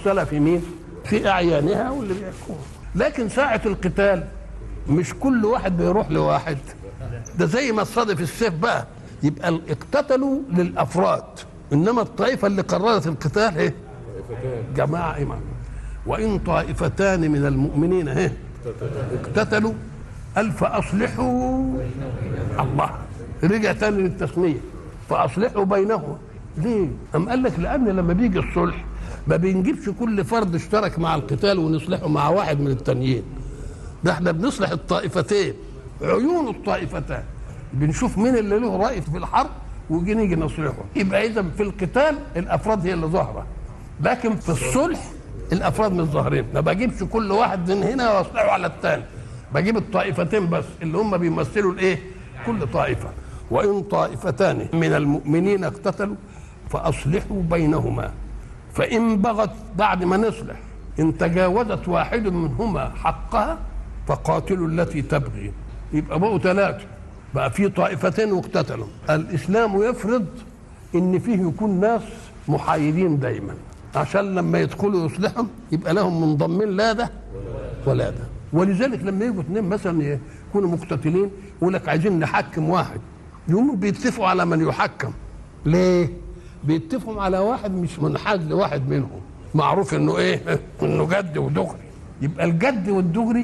ممثله في مين في اعيانها واللي بيحكمها لكن ساعه القتال مش كل واحد بيروح لواحد ده زي ما صادف السيف بقى يبقى ال- اقتتلوا للافراد انما الطائفه اللي قررت القتال ايه جماعه امام وان طائفتان من المؤمنين ايه اقتتلوا قال فاصلحوا الله رجع تاني للتسميه فاصلحوا بينهما ليه؟ أم قال لك لأن لما بيجي الصلح ما بنجيبش كل فرد اشترك مع القتال ونصلحه مع واحد من التانيين ده احنا بنصلح الطائفتين عيون الطائفتان بنشوف مين اللي له رأي في الحرب ويجي نيجي نصلحه يبقى إذا في القتال الأفراد هي اللي ظاهرة لكن في الصلح الأفراد مش ظاهرين ما بجيبش كل واحد من هنا واصلحه على الثاني بجيب الطائفتين بس اللي هم بيمثلوا الايه كل طائفة وإن طائفتان من المؤمنين اقتتلوا فأصلحوا بينهما فإن بغت بعد ما نصلح إن تجاوزت واحد منهما حقها فقاتلوا التي تبغي يبقى بقوا ثلاثة بقى في طائفتين واقتتلوا الإسلام يفرض إن فيه يكون ناس محايدين دايما عشان لما يدخلوا يصلحهم يبقى لهم منضمين لا ده ولا ده ولذلك لما يجوا اثنين مثلا يكونوا مقتتلين يقول لك عايزين نحكم واحد يقوموا بيتفقوا على من يحكم ليه؟ بيتفقوا على واحد مش منحاز لواحد منهم معروف انه ايه؟ انه جد ودغري يبقى الجد والدغري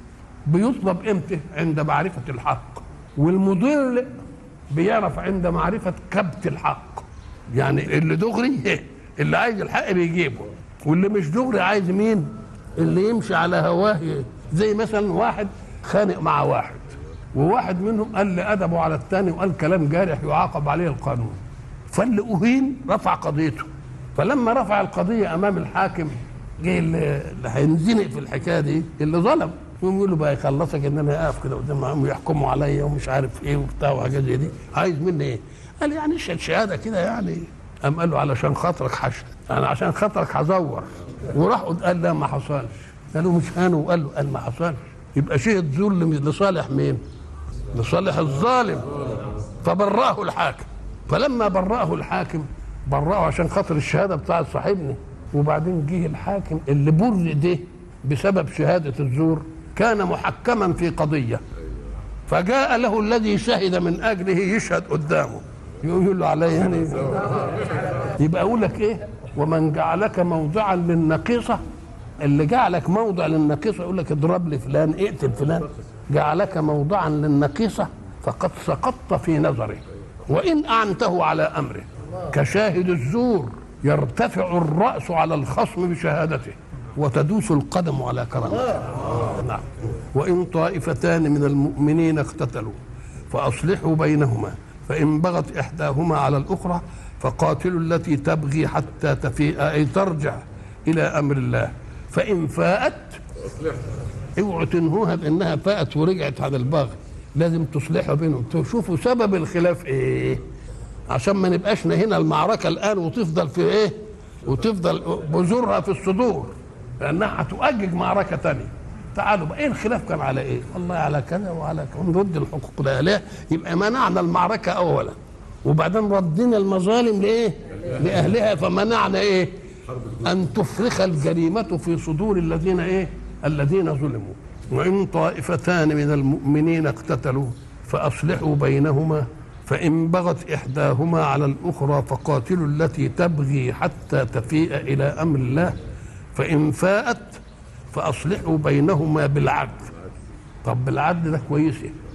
بيطلب امتى؟ عند معرفة الحق والمضل بيعرف عند معرفة كبت الحق يعني اللي دغري إيه؟ اللي عايز الحق بيجيبه واللي مش دغري عايز مين؟ اللي يمشي على هواه زي مثلا واحد خانق مع واحد وواحد منهم قال لي ادبه على الثاني وقال كلام جارح يعاقب عليه القانون فاللي اهين رفع قضيته فلما رفع القضيه امام الحاكم جه اللي اللي هينزنق في الحكايه دي اللي ظلم يقوم يقول له بقى يخلصك ان انا اقف كده قدام ويحكموا عليا ومش عارف ايه وبتاع وحاجات زي دي عايز مني ايه؟ قال يعني اشهد شهاده كده يعني قام قال له علشان خاطرك حشد انا عشان خاطرك هزور وراح قال لا ما حصلش قالوا مش انا وقال له قال ما حصلش يبقى شهد ظلم لصالح مين؟ لصالح الظالم فبرأه الحاكم فلما برأه الحاكم برأه عشان خاطر الشهادة بتاعت صاحبني وبعدين جه الحاكم اللي بر ده بسبب شهادة الزور كان محكما في قضية فجاء له الذي شهد من أجله يشهد قدامه يقول له علي يعني يبقى أقول لك إيه ومن جعلك موضعا للنقيصة اللي جعلك موضع للنقيصة يقول لك اضرب لي فلان اقتل فلان جعلك موضعا للنقيصة فقد سقطت في نظره وإن أعنته على أمره كشاهد الزور يرتفع الرأس على الخصم بشهادته وتدوس القدم على كرامته نعم وإن طائفتان من المؤمنين اقتتلوا فأصلحوا بينهما فإن بغت إحداهما على الأخرى فقاتلوا التي تبغي حتى تفيء أي ترجع إلى أمر الله فإن فاءت اوعوا تنهوها بانها فاءت ورجعت على الباغي لازم تصلحوا بينهم تشوفوا سبب الخلاف ايه عشان ما نبقاش هنا المعركه الان وتفضل في ايه وتفضل بذورها في الصدور لانها هتؤجج معركه تانية تعالوا بقى ايه الخلاف كان على ايه والله على كذا وعلى كذا نرد الحقوق لاهلها يبقى منعنا المعركه اولا وبعدين ردينا المظالم لايه لاهلها فمنعنا ايه ان تفرخ الجريمه في صدور الذين ايه الذين ظلموا وإن طائفتان من المؤمنين اقتتلوا فأصلحوا بينهما فإن بغت إحداهما على الأخرى فقاتلوا التي تبغي حتى تفيء إلى أمر الله فإن فاءت فأصلحوا بينهما بالعدل طب بالعدل ده كويس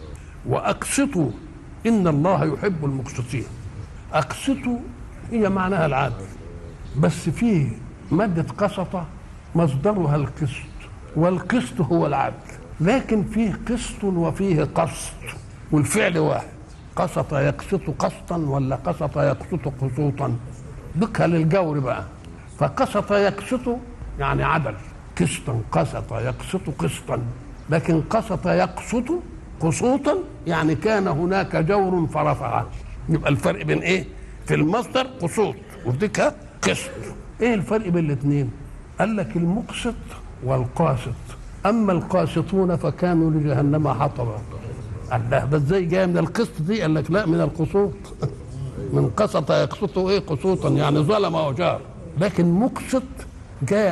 وأقسطوا إن الله يحب المقسطين أقسطوا هي معناها العدل بس فيه مادة قسطة مصدرها القسط والقسط هو العدل لكن فيه قسط وفيه قسط والفعل واحد قسط يقسط قسطا ولا قسط يقسط قسوطا دكها للجور بقى فقسط يقسط يعني عدل قسطا قسط يقسط قسطا لكن قسط يقسط قسوطا يعني كان هناك جور فرفعه يبقى الفرق بين ايه في المصدر قسوط وديكها قسط ايه الفرق بين الاثنين قال لك المقسط والقاسط اما القاسطون فكانوا لجهنم حطبا الله ده ازاي جاي من القسط دي قال لك لا من القسوط من قسط يقسط ايه قسوطا يعني ظلم وجار لكن مقسط جاء